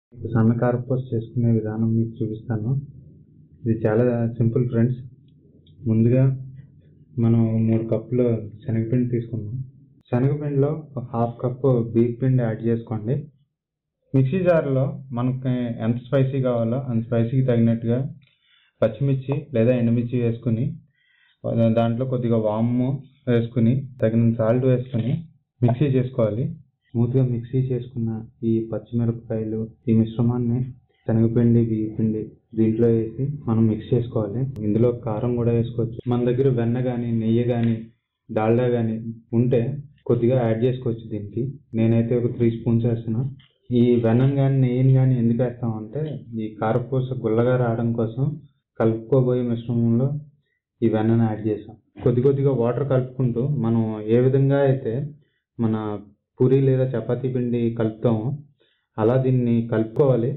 ఇప్పుడు సన్న కారపూస చేసుకునే విధానం మీకు చూపిస్తాను ఇది చాలా సింపుల్ ఫ్రెండ్స్ ముందుగా మనం మూడు కప్పులు శనగపిండి తీసుకుందాం శనగపిండిలో ఒక హాఫ్ కప్పు బియ్య పిండి యాడ్ చేసుకోండి మిక్సీ జార్లో మనకి ఎంత స్పైసీ కావాలో అంత స్పైసీకి తగినట్టుగా పచ్చిమిర్చి లేదా ఎండుమిర్చి వేసుకుని దాంట్లో కొద్దిగా వాము వేసుకుని తగినంత సాల్ట్ వేసుకుని మిక్సీ చేసుకోవాలి స్మూత్గా మిక్సీ చేసుకున్న ఈ పచ్చిమిరపకాయలు ఈ మిశ్రమాన్ని శనగపిండి బియ్యపిండి దీంట్లో వేసి మనం మిక్స్ చేసుకోవాలి ఇందులో కారం కూడా వేసుకోవచ్చు మన దగ్గర వెన్న కానీ నెయ్యి కానీ డాల్డా కానీ ఉంటే కొద్దిగా యాడ్ చేసుకోవచ్చు దీనికి నేనైతే ఒక త్రీ స్పూన్స్ వేస్తున్నా ఈ వెన్నను కానీ నెయ్యిని కానీ ఎందుకు వేస్తామంటే ఈ కారపూస గుల్లగా రావడం కోసం కలుపుకోబోయే మిశ్రమంలో ఈ వెన్నను యాడ్ చేసాం కొద్ది కొద్దిగా వాటర్ కలుపుకుంటూ మనం ఏ విధంగా అయితే మన పూరి లేదా చపాతీ పిండి కలుపుతామో అలా దీన్ని కలుపుకోవాలి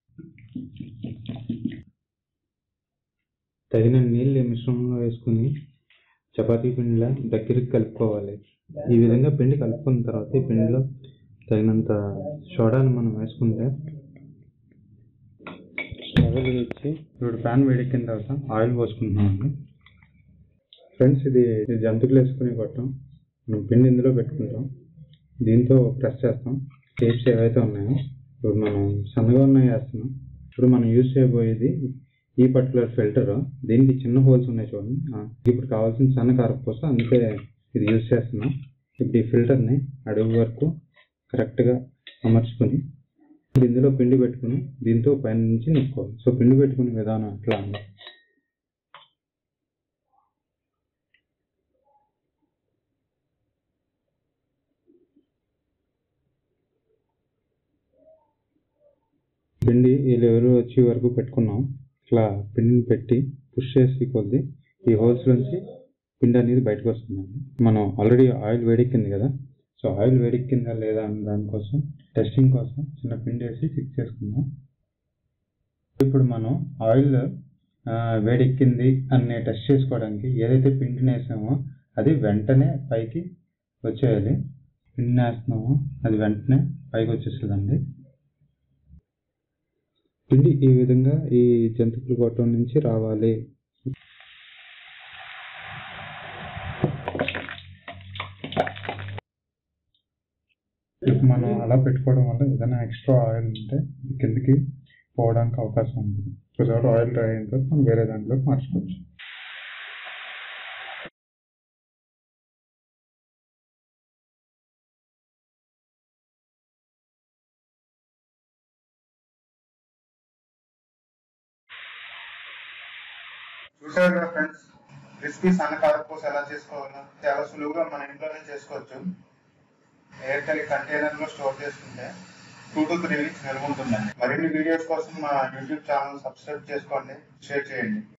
తగిన నీళ్ళు ఈ మిశ్రమంలో వేసుకుని చపాతీ పిండిలా దగ్గరికి కలుపుకోవాలి ఈ విధంగా పిండి కలుపుకున్న తర్వాత ఈ పిండిలో తగినంత సోడాను మనం వేసుకుంటే స్టవ్ ఇచ్చి ఇప్పుడు ప్యాన్ వేడెక్కిన తర్వాత ఆయిల్ పోసుకుంటున్నామండి ఫ్రెండ్స్ ఇది ఇది జంతువులు వేసుకునే గొట్టం మనం పిండి ఇందులో పెట్టుకుంటాం దీంతో ప్రెస్ చేస్తాం షేప్స్ ఏవైతే ఉన్నాయో ఇప్పుడు మనం సన్నగా ఉన్నాయి వేస్తున్నాం ఇప్పుడు మనం యూజ్ చేయబోయేది ఈ పర్టికులర్ ఫిల్టర్ దీనికి చిన్న హోల్స్ ఉన్నాయి చూడండి ఆ, ఇప్పుడు కావాల్సిన సన్న కారపూస అందుకే ఇది యూజ్ చేస్తున్నాం ఇప్పుడు ఈ ఫిల్టర్ని అడుగు వరకు కరెక్ట్గా అమర్చుకొని ఇప్పుడు ఇందులో పిండి పెట్టుకుని దీంతో పైన నుంచి నింపుకోవాలి సో పిండి పెట్టుకునే విధానం ఎట్లా ఉంది పిండి ఈ లెవెల్ వచ్చే వరకు పెట్టుకున్నాం ఇట్లా పిండిని పెట్టి పుష్ చేసి కొద్ది ఈ హోల్స్ నుంచి పిండి అనేది బయటకు వస్తుందండి మనం ఆల్రెడీ ఆయిల్ వేడెక్కింది కదా సో ఆయిల్ వేడెక్కిందా లేదా అన్న దానికోసం టెస్టింగ్ కోసం చిన్న పిండి వేసి ఫిక్స్ చేసుకుందాం ఇప్పుడు మనం ఆయిల్ ఆ, వేడెక్కింది అనే టెస్ట్ చేసుకోవడానికి ఏదైతే పిండిని వేసామో అది వెంటనే పైకి వచ్చేయాలి పిండిని వేస్తున్నామో అది వెంటనే పైకి వచ్చేస్తుందండి పిండి ఈ విధంగా ఈ జంతువుల గొట్టం నుంచి రావాలి ఇప్పుడు మనం అలా పెట్టుకోవడం వల్ల ఏదైనా ఎక్స్ట్రా ఆయిల్ ఉంటే ఇది కిందకి పోవడానికి అవకాశం ఉంటుంది ఒకసారి ఆయిల్ డ్రై అయిన తర్వాత మనం వేరే దాంట్లోకి మార్చుకోవచ్చు చూసారు కదా ఫ్రెండ్స్ క్రిస్పీ సన్న కారపూస ఎలా చేసుకోవాలో చాలా సులువుగా మన ఇంట్లోనే చేసుకోవచ్చు ఎయిర్టెల్ కంటైనర్ లో స్టోర్ చేసుకుంటే టూ టు త్రీ వీక్స్ నిల్వ ఉంటుందండి మరిన్ని వీడియోస్ కోసం మా యూట్యూబ్ ఛానల్ సబ్స్క్రైబ్ చేసుకోండి షేర్ చేయండి